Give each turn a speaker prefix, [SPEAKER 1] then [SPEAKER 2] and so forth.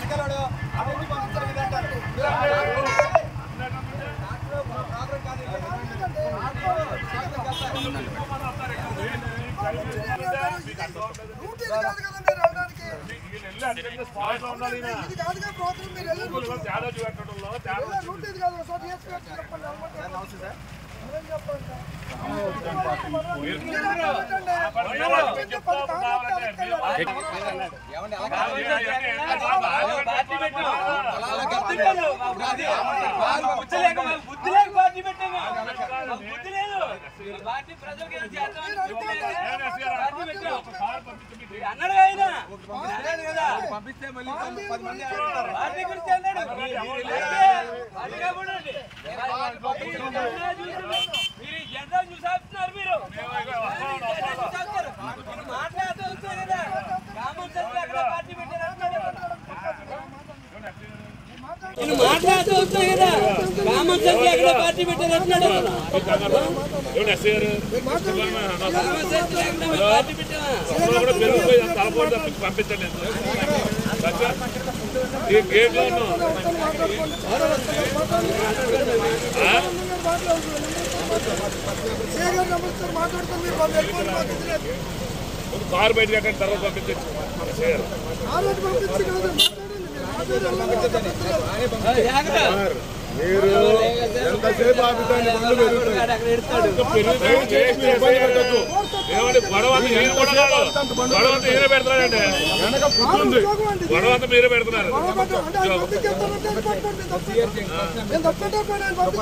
[SPEAKER 1] తీసుకెళ్ళాడు అవన్నీ పంపించాలి ఇది అంటారు మీరు అంటారు. కాపురం కాదు ఇది.
[SPEAKER 2] రూట్ ఇది కాదు కదా మీరు వెళ్ళడానికి ఇది కాదుగా ప్రోగ్రామ్ మీరు వెళ్ళే రూట్ వెళ్ళే రూట్ ఇది కాదు ఒకసారి DSP గారికి చెప్పండి వెళ్ళమంటే.
[SPEAKER 1] నమస్తే సార్
[SPEAKER 2] మీరేం చెప్పండి మీరే పెట్టండి. పది కావాలి వెళ్ళాలి.
[SPEAKER 1] ఏమండి అలా కాదు.
[SPEAKER 3] బుద్ధి లేక పార్టీ పెట్టాము మాకు బుద్ధి లేదు పార్టీ ప్రజలకు ఏం చేద్దామని పార్టీ పెట్టాం అన్నాడు ఆయన అన్నాడు కదా
[SPEAKER 1] పంపిస్తే మళ్ళీ పది మంది అడుగుతారు
[SPEAKER 3] పార్టీ గురించి అన్నాడు పార్టీ కాకుండా మీరు ఈ జెండా చూసేస్తున్నారు మీరు మాట్లాడుతూ వస్తారు కదా కామన్ సెన్స్ ఎక్కడ పార్టీ పెట్టారు నేను మాట్లాడుతూ వస్తాయి కదా కామన్ సెన్స్ ఎక్కడ పార్టీ పెట్టారు అంటున్నాడు కామన్ సెన్స్ లేకుండా మేము పార్టీ పెట్టామా
[SPEAKER 4] పంపించలేదు ఈ గేట్ లో ఉన్నాం
[SPEAKER 2] సీఏ గారు నమస్తే మాట్లాడుతాం మీరు వాళ్ళు వెళ్ళిపోండి మాకు ఇది లేదు.
[SPEAKER 4] కారు బయట కట్టండి తర్వాత పంపించచ్చు
[SPEAKER 2] ఆ రోజు పంపించి కాదు మాట్లాడండి మీరు ఆ రోజు వెళ్ళాలి.
[SPEAKER 5] మీరు ఎంతసేపు ఆపుతాన్ని బండ్లు పెరుగుతాయి
[SPEAKER 4] ఏమంటే గొడవ అంతా ఈయన కూడా కాదు. గొడవ అంతా ఈయన పెడుతున్నాడండి
[SPEAKER 5] వెనక పుట్టింది
[SPEAKER 2] ఉద్యోగం అండి.
[SPEAKER 4] గొడవ అంతా మీరే పెడుతున్నారు
[SPEAKER 2] గొడవ పడ్డ- అంటే ఆయన పంపించేస్తానంటే అది పట్టుకోండి. నేను తప్పేటా? నేను తప్పేటా పోయినా ఆయన పంపించేస్తాను.